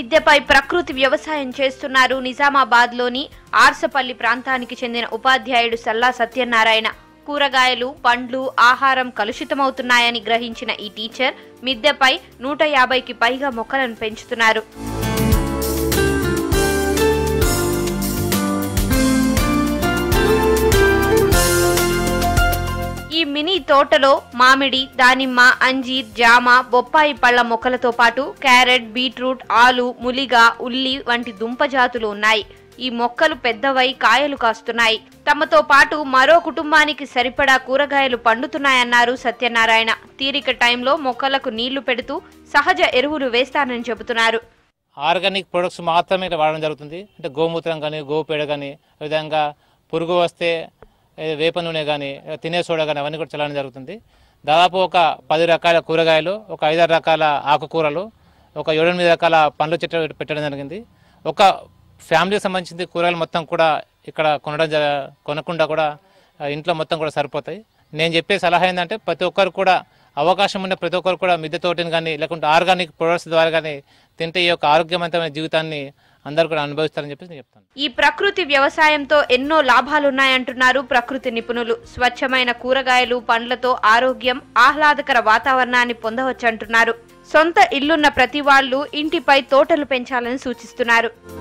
మిద్దెపై ప్రకృతి వ్యవసాయం చేస్తున్నారు నిజామాబాద్లోని ఆర్సపల్లి ప్రాంతానికి చెందిన ఉపాధ్యాయుడు సల్లా సత్యనారాయణ కూరగాయలు పండ్లు ఆహారం కలుషితమవుతున్నాయని గ్రహించిన ఈ టీచర్ మిద్దెపై నూట యాభైకి పైగా మొక్కలను పెంచుతున్నారు ఈ మినీ తోటలో మామిడి దానిమ్మ అంజీర్ జామ బొప్పాయి పళ్ళ మొక్కలతో పాటు క్యారెట్ బీట్రూట్ ఆలు ములిగ ఉల్లి వంటి దుంప జాతులు ఉన్నాయి ఈ మొక్కలు పెద్దవై కాయలు కాస్తున్నాయి తమతో పాటు మరో కుటుంబానికి సరిపడా కూరగాయలు పండుతున్నాయన్నారు సత్యనారాయణ తీరిక టైంలో మొక్కలకు నీళ్లు పెడుతూ సహజ ఎరువులు వేస్తానని చెబుతున్నారు ఆర్గానిక్ ప్రొడక్ట్స్ మాత్రమే ఇక్కడ వాడడం జరుగుతుంది అంటే గోమూత్రం కానీ గోపేడ కానీ విధంగా పురుగు వస్తే ఏ, వేప నూనె కానీ తినే సోడా కానీ అవన్నీ కూడా చల్లడం జరుగుతుంది దాదాపు ఒక పది రకాల కూరగాయలు ఒక ఐదారు రకాల ఆకుకూరలు ఒక ఏడెనిమిది రకాల పండ్ల చెట్లు పెట్టడం జరిగింది ఒక ఫ్యామిలీకి సంబంధించిన కూరగాయలు మొత్తం కూడా ఇక్కడ కొనడం జ కొనకుండా కూడా ఆ, ఇంట్లో మొత్తం కూడా సరిపోతాయి నేను చెప్పే సలహా ఏంటంటే ప్రతి ఒక్కరు కూడా అవకాశం ఉన్న ప్రతి ఒక్కరు కూడా మిద్దె తోటని కానీ లేకుంటే ఆర్గానిక్ ప్రొడక్ట్స్ ద్వారా కానీ తింటే ఈ యొక్క ఆరోగ్యవంతమైన జీవితాన్ని అందరూ కూడా అనుభవిస్తారని చెప్పేసి నేను చెప్తాను ఈ ప్రకృతి వ్యవసాయంతో ఎన్నో లాభాలున్నాయంటున్నారు ప్రకృతి నిపుణులు స్వచ్ఛమైన కూరగాయలు పండ్లతో ఆరోగ్యం ఆహ్లాదకర వాతావరణాన్ని పొందవచ్చంటున్నారు సొంత ఇల్లున్న ప్రతి వాళ్ళు ఇంటిపై తోటలు పెంచాలని సూచిస్తున్నారు